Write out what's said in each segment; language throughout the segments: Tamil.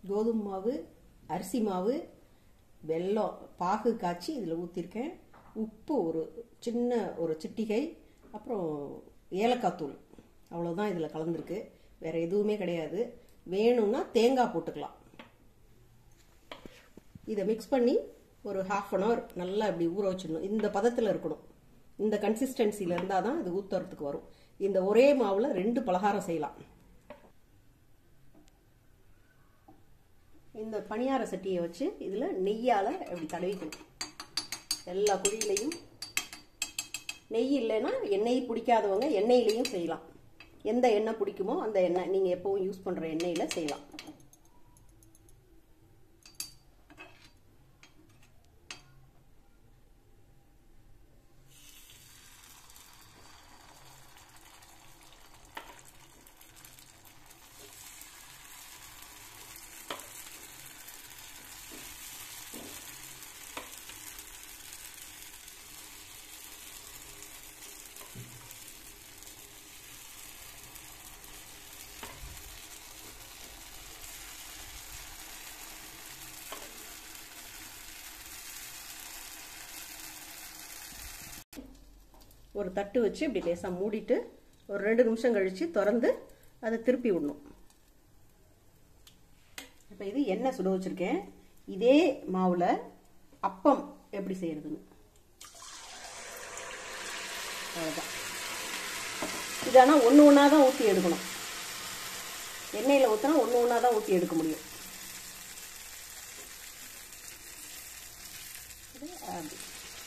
கோதுமை மாவு அரிசி மாவு வெல்லம் பாகு காய்ச்சி இதில் ஊற்றிருக்கேன் உப்பு ஒரு சின்ன ஒரு சிட்டிகை அப்புறம் ஏலக்காய் தூள் அவ்வளோதான் இதில் கலந்துருக்கு வேற எதுவுமே கிடையாது வேணும்னா தேங்காய் போட்டுக்கலாம் இதை மிக்ஸ் பண்ணி ஒரு ஹாஃப் அன் ஹவர் நல்லா இப்படி ஊற வச்சிடணும் இந்த பதத்தில் இருக்கணும் இந்த கன்சிஸ்டன்சியில் இருந்தால் தான் இது ஊத்துறதுக்கு வரும் இந்த ஒரே மாவில் ரெண்டு பலகாரம் செய்யலாம் இந்த பணியார சட்டியை வச்சு இதில் நெய்யால் இப்படி தடவிக்கணும் எல்லா குழியிலையும் நெய் இல்லைன்னா எண்ணெய் பிடிக்காதவங்க எண்ணெயிலையும் செய்யலாம் எந்த எண்ணெய் பிடிக்குமோ அந்த எண்ணெய் நீங்கள் எப்பவும் யூஸ் பண்ணுற எண்ணெயில் செய்யலாம் ஒரு தட்டு வச்சு இப்படி லேசாக மூடிட்டு ஒரு ரெண்டு நிமிஷம் கழித்து திறந்து அதை திருப்பி விடணும் இப்போ இது எண்ணெய் சுட வச்சுருக்கேன் இதே மாவில் அப்பம் எப்படி செய்யறதுன்னு அவ்வளோதான் இது ஆனால் ஒன்று ஒன்றா தான் ஊற்றி எடுக்கணும் எண்ணெயில் ஊற்றினா ஒன்று ஒன்றா தான் ஊற்றி எடுக்க முடியும் அப்படி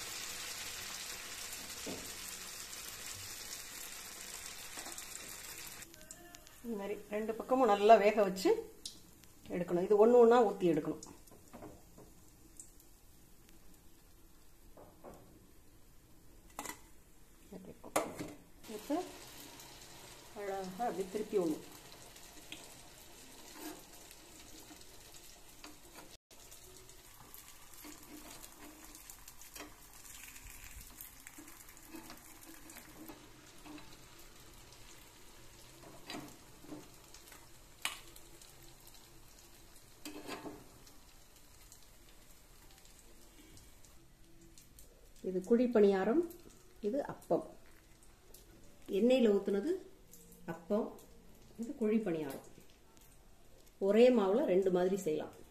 இந்த மாதிரி ரெண்டு பக்கமும் நல்லா வேக வச்சு எடுக்கணும் இது ஒன்று ஒன்றா ஊற்றி எடுக்கணும் இப்போ அழகாக அப்படி திருப்பி ஒன்று இது குழி பணியாரம் இது அப்பம் எண்ணெயில் ஊற்றுனது அப்பம் இது குழி பணியாரம் ஒரே மாவில் ரெண்டு மாதிரி செய்யலாம்